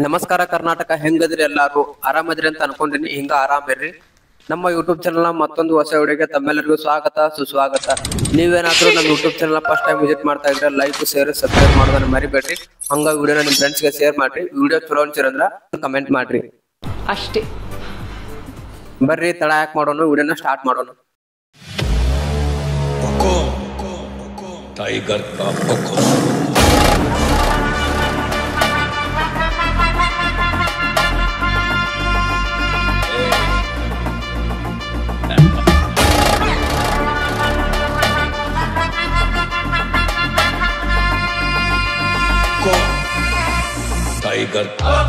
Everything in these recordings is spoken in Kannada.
ನಮಸ್ಕಾರ ಕರ್ನಾಟಕ ಹೆಂಗದ್ರಿ ಎಲ್ಲಾರು ಆರಾಮದ್ರಿ ಅಂತ ಅನ್ಕೊಂಡಿನಿ ಹಿಂಗ ಆರಾಮಿರ್ರಿ ನಮ್ಮ ಯೂಟ್ಯೂಬ್ ಚಾನಲ್ ಮತ್ತೊಂದು ಹೊಸ ವಿಡಿಯೋಗೆ ತಮ್ಮೆಲ್ಲರಿಗೂ ಸ್ವಾಗತ ಸುಸ್ವಾಗತ ನೀವೇನಾದ್ರೂ ನಮ್ಮ YouTube channel first time visit ಮಾಡ್ತಾ ಇದ್ರೆ ಲೈಕ್ ಶೇರ್ ಸಬ್ಸ್ಕ್ರೈಬ್ ಮಾಡೋದನ್ನ ಮರಿಬೇಡ್ರಿ ಹಂಗ ವಿಡಿಯೋನ ನಿಮ್ ಫ್ರೆಂಡ್ಸ್ ಗೆ ಶೇರ್ ಮಾಡ್ರಿ ವಿಡಿಯೋ ಚಲೋ ಅನ್ಸಿರಂದ್ರ ಕಮೆಂಟ್ ಮಾಡ್ರಿ ಅಷ್ಟೇ ಬರ್ರಿ ತಡ ಯಾಕೆ ಮಾಡೋಣ ವಿಡಿಯೋನ ಸ್ಟಾರ್ಟ್ ಮಾಡೋಣ टाइगर का हुक्म टाइगर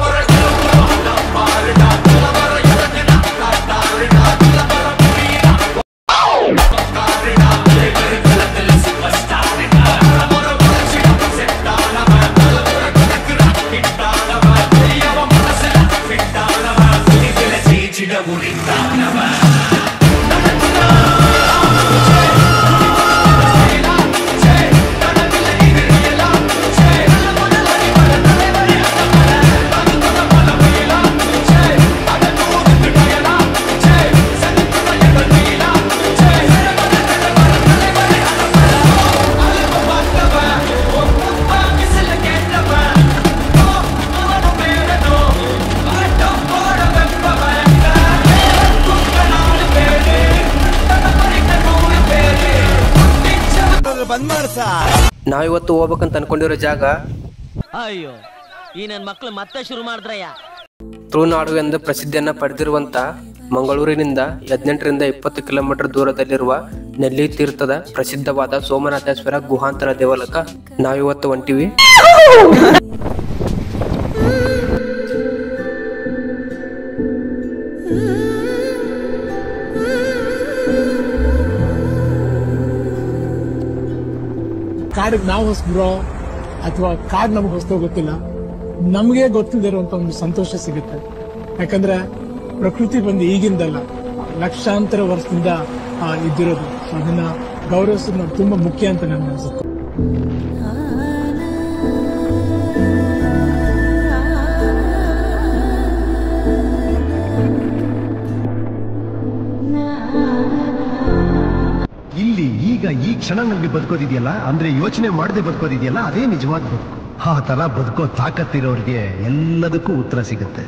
ನಾವಿವತ್ತು ಹೋಗ್ಬೇಕಂತ ಅನ್ಕೊಂಡಿರೋ ಜಾಗ ಅಯ್ಯೋ ಈ ನನ್ ಮಕ್ಳು ಮತ್ತೆ ಶುರು ಮಾಡಿದ್ರಯ್ಯ ತುಳುನಾಡು ಎಂದು ಪ್ರಸಿದ್ಧಿಯನ್ನ ಪಡೆದಿರುವಂತ ಮಂಗಳೂರಿನಿಂದ ಹದಿನೆಂಟರಿಂದ ಇಪ್ಪತ್ತು ಕಿಲೋಮೀಟರ್ ದೂರದಲ್ಲಿರುವ ನೆಲ್ಲಿ ತೀರ್ಥದ ಪ್ರಸಿದ್ಧವಾದ ಸೋಮನಾಥೇಶ್ವರ ಗುಹಾಂತರ ದೇವಾಲಕ ನಾವಿವತ್ತು ಹೊಂಟಿವಿ ಕಾಡಿಗೆ ನಾವು ಹೊಸಬ್ರೋ ಅಥವಾ ಕಾಡ್ ನಮ್ಗೆ ಹೊಸ್ತೋ ಗೊತ್ತಿಲ್ಲ ನಮಗೆ ಗೊತ್ತಿಲ್ದಿರುವಂತ ಒಂದು ಸಂತೋಷ ಸಿಗುತ್ತೆ ಯಾಕಂದ್ರೆ ಪ್ರಕೃತಿ ಬಂದು ಈಗಿಂದಲ್ಲ ಲಕ್ಷಾಂತರ ವರ್ಷದಿಂದ ಆ, ಇದ್ದಿರೋದು So ಅದನ್ನ ಗೌರವಿಸೋದು ನಮ್ಗೆ ತುಂಬಾ ಮುಖ್ಯ ಅಂತ ನನ್ಗೆ ಅನ್ಸುತ್ತೆ ಇಲ್ಲಿ ಈಗ ಈ ಕ್ಷಣನಲ್ಲಿ ಬದುಕೋದಿದೆಯಲ್ಲ ಅಂದ್ರೆ ಯೋಚನೆ ಮಾಡದೆ ಬದುಕೋದಿದೆಯಲ್ಲ ಅದೇ ನಿಜವಾದ ಬದುಕು ಆ ತರ ಬದುಕೋ ತಾಕತ್ತಿರೋರಿಗೆ ಎಲ್ಲದಕ್ಕೂ ಉತ್ತರ ಸಿಗುತ್ತೆ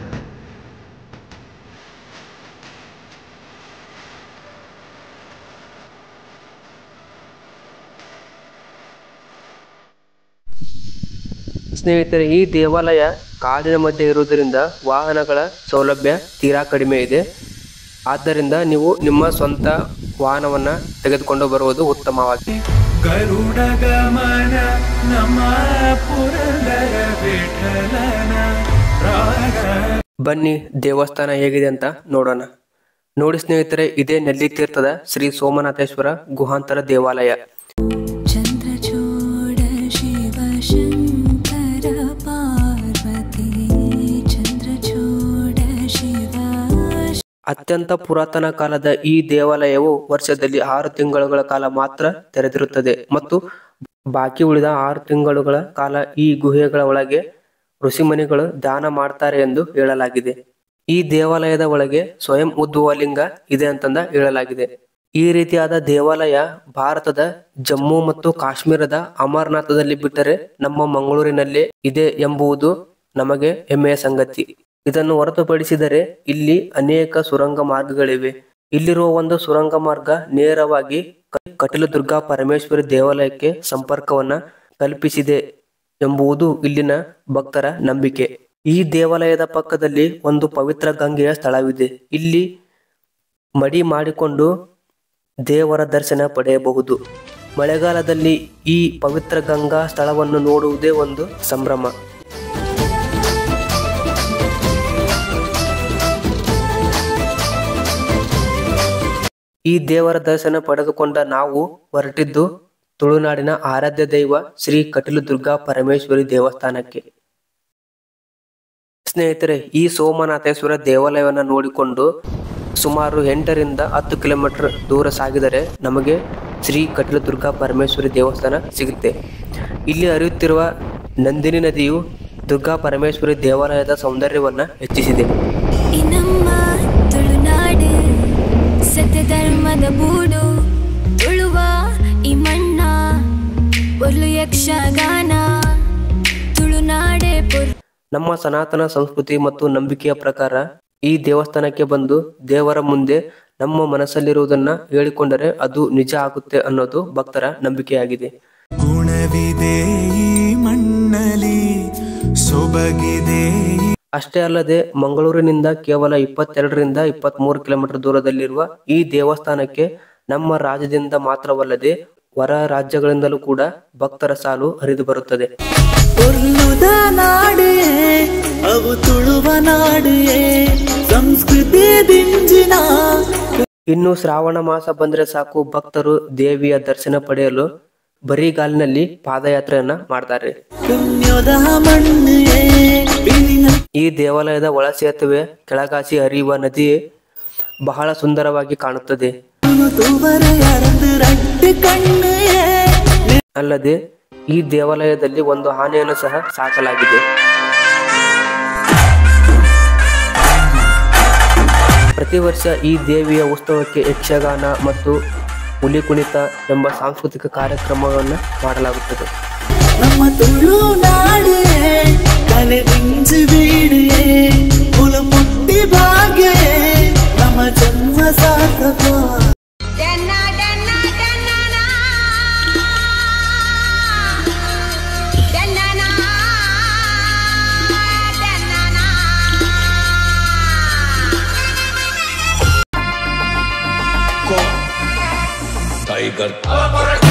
ಸ್ನೇಹಿತರೆ ಈ ದೇವಾಲಯ ಕಾಡಿನ ಮಧ್ಯೆ ಇರುವುದರಿಂದ ವಾಹನಗಳ ಸೌಲಭ್ಯ ತೀರಾ ಕಡಿಮೆ ಇದೆ ಆದ್ದರಿಂದ ನೀವು ನಿಮ್ಮ ಸ್ವಂತ ವಾಹನವನ್ನ ತೆಗೆದುಕೊಂಡು ಬರುವುದು ಉತ್ತಮವಾಗಿದೆ ಗರುಡಗಮನ ನಮ ಪುರಂದರ ವಿಠಲನ ರಾಗ ಬನ್ನಿ ದೇವಸ್ಥಾನ ಹೇಗಿದೆ ಅಂತ ನೋಡೋಣ ನೋಡಿ ಸ್ನೇಹಿತರೆ ಇದೇ ನೆಲ್ಲಿ ತೀರ್ಥದ ಶ್ರೀ ಸೋಮನಾಥೇಶ್ವರ ಗುಹಾಂತರ ದೇವಾಲಯ चन्द्रचूड शिव शङ्कर पार्वती चन्द्रचूड शिव ಅತ್ಯಂತ ಪುರಾತನ ಕಾಲದ ಈ ದೇವಾಲಯವು ವರ್ಷದಲ್ಲಿ ಆರು ತಿಂಗಳುಗಳ ಕಾಲ ಮಾತ್ರ ತೆರೆದಿರುತ್ತದೆ ಮತ್ತು ಬಾಕಿ ಉಳಿದ ಆರು ತಿಂಗಳುಗಳ ಕಾಲ ಈ ಗುಹೆಗಳ ಒಳಗೆ ಋಷಿಮುನಿಗಳು ಧ್ಯಾನ ಮಾಡ್ತಾರೆ ಎಂದು ಹೇಳಲಾಗಿದೆ ಈ ದೇವಾಲಯದ ಒಳಗೆ ಸ್ವಯಂ ಉದ್ಭವ ಲಿಂಗ ಇದೆ ಅಂತಂದ ಹೇಳಲಾಗಿದೆ ಈ ರೀತಿಯಾದ ದೇವಾಲಯ ಭಾರತದ ಜಮ್ಮು ಮತ್ತು ಕಾಶ್ಮೀರದ ಅಮರನಾಥದಲ್ಲಿ ಬಿಟ್ಟರೆ ನಮ್ಮ ಮಂಗಳೂರಿನಲ್ಲೇ ಇದೆ ಎಂಬುದು ನಮಗೆ ಹೆಮ್ಮೆಯ ಸಂಗತಿ ಇದನ್ನು ಹೊರತುಪಡಿಸಿದರೆ ಇಲ್ಲಿ ಅನೇಕ ಸುರಂಗ ಮಾರ್ಗಗಳಿವೆ ಇಲ್ಲಿರುವ ಒಂದು ಸುರಂಗ ಮಾರ್ಗ ನೇರವಾಗಿ ಕ- ಕಟೀಲದುರ್ಗಾ ಪರಮೇಶ್ವರಿ ದೇವಾಲಯಕ್ಕೆ ಸಂಪರ್ಕವನ್ನ ಕಲ್ಪಿಸಿದೆ ಎಂಬುದು ಇಲ್ಲಿನ ಭಕ್ತರ ನಂಬಿಕೆ ಈ ದೇವಾಲಯದ ಪಕ್ಕದಲ್ಲಿ ಒಂದು ಪವಿತ್ರ ಗಂಗೆಯ ಸ್ಥಳವಿದೆ ಇಲ್ಲಿ ಮಡಿ ಮಾಡಿಕೊಂಡು ದೇವರ ದರ್ಶನ ಪಡೆಯಬಹುದು ಮಳೆಗಾಲದಲ್ಲಿ ಈ ಪವಿತ್ರ ಗಂಗಾ ಸ್ಥಳವನ್ನು ನೋಡುವುದೇ ಒಂದು ಸಂಭ್ರಮ ಈ ದೇವರ ದರ್ಶನ ಪಡೆದುಕೊಂಡ ನಾವು ಹೊರಟಿದ್ದು ತುಳುನಾಡಿನ ಆರಾಧ್ಯ ದೈವ ಶ್ರೀ ಕಟೀಲು ದುರ್ಗಾ ಪರಮೇಶ್ವರಿ ದೇವಸ್ಥಾನಕ್ಕೆ ಸ್ನೇಹಿತರೆ ಈ ಸೋಮನಾಥೇಶ್ವರ ದೇವಾಲಯವನ್ನು ನೋಡಿಕೊಂಡು ಸುಮಾರು ಎಂಟರಿಂದ ಹತ್ತು ಕಿಲೋಮೀಟರ್ ದೂರ ಸಾಗಿದರೆ ನಮಗೆ ಶ್ರೀ ಕಟೀಲದುರ್ಗಾ ಪರಮೇಶ್ವರಿ ದೇವಸ್ಥಾನ ಸಿಗುತ್ತೆ ಇಲ್ಲಿ ಹರಿಯುತ್ತಿರುವ ನಂದಿನಿ ನದಿಯು ದುರ್ಗಾ ಪರಮೇಶ್ವರಿ ದೇವಾಲಯದ ಸೌಂದರ್ಯವನ್ನ ಹೆಚ್ಚಿಸಿದೆ ಈ ನಮ್ಮ ತುಳುನಾಡು ಸತ್ಯ ಧರ್ಮದ ಬೂಡು ತುಳುವ ಈ ಮಣ್ಣ ಒಲ್ಲು ಯಕ್ಷಗಾನ ತುಳುನಾಡೆ ಪುರ್ ನಮ್ಮ ಸನಾತನ ಸಂಸ್ಕೃತಿ ಮತ್ತು ನಂಬಿಕೆಯ ಪ್ರಕಾರ ಈ ದೇವಸ್ಥಾನಕ್ಕೆ ಬಂದು ದೇವರ ಮುಂದೆ ನಮ್ಮ ಮನಸ್ಸಲ್ಲಿರುವುದನ್ನ ಹೇಳಿಕೊಂಡರೆ ಅದು ನಿಜ ಆಗುತ್ತೆ ಅನ್ನೋದು ಭಕ್ತರ ನಂಬಿಕೆಯಾಗಿದೆ ಗುಣವಿದೆ ಈ ಮಣ್ಣಲಿ ಸೊಬಗಿದೆ ಈ ಅಷ್ಟೇ ಅಲ್ಲದೆ ಮಂಗಳೂರಿನಿಂದ ಕೇವಲ ಇಪ್ಪತ್ತೆರಡರಿಂದ ಇಪ್ಪತ್ಮೂರು ಕಿಲೋಮೀಟರ್ ದೂರದಲ್ಲಿರುವ ಈ ದೇವಸ್ಥಾನಕ್ಕೆ ನಮ್ಮ ರಾಜ್ಯದಿಂದ ಮಾತ್ರವಲ್ಲದೆ ಹೊರ ರಾಜ್ಯಗಳಿಂದಲೂ ಕೂಡ ಭಕ್ತರ ಸಾಲು ಹರಿದು ಬರುತ್ತದೆ ಒರ್ಲುದ ನಾಡೇ ಅವು ತುಳುವ ನಾಡೇ ಸಂಸ್ಕೃತಿ ದಿಂಜಿನ ಇನ್ನು ಶ್ರಾವಣ ಮಾಸ ಬಂದ್ರೆ ಸಾಕು ಭಕ್ತರು ದೇವಿಯ ದರ್ಶನ ಪಡೆಯಲು ಬರಿಗಾಲಿನಲ್ಲಿ ಪಾದಯಾತ್ರೆಯನ್ನ ಮಾಡ್ತಾರೆ ಪುಣ್ಯದ ಮಣ್ಣೇ ಬಿಳಿನ ಈ ದೇವಾಲಯದ ಒಳ ಸೇತುವೆ ಕೆಳಗಾಸಿ ಹರಿಯುವ ನದಿ ಬಹಳ ಸುಂದರವಾಗಿ ಕಾಣುತ್ತದೆ ತೂವರ ಯಾರಂದು ರಟ್ಟು ಕಣ್ಣೇ ಅಲ್ಲದೆ ಈ ದೇವಾಲಯದಲ್ಲಿ ಒಂದು ಆನೆಯನ್ನು ಸಹ ಸಾಕಲಾಗಿದೆ ಪ್ರತಿ ವರ್ಷ ಈ ದೇವಿಯ ಉತ್ಸವಕ್ಕೆ ಯಕ್ಷಗಾನ ಮತ್ತು ಹುಲಿ ಕುಣಿತ ಎಂಬ ಸಾಂಸ್ಕೃತಿಕ ಕಾರ್ಯಕ್ರಮವನ್ನು ಮಾಡಲಾಗುತ್ತದೆ ನಮ್ಮ ತುಳು ನಾಡೇ ಕಲೆ ದಿಂಜು ಬೀಡಿಯೇ ಕುಲ ಮುಟ್ಟಿ ಭಾಗ್ಯ ನಮ್ಮ ಜನ್ಮ ಸಾರ್ಥಕ टाइगर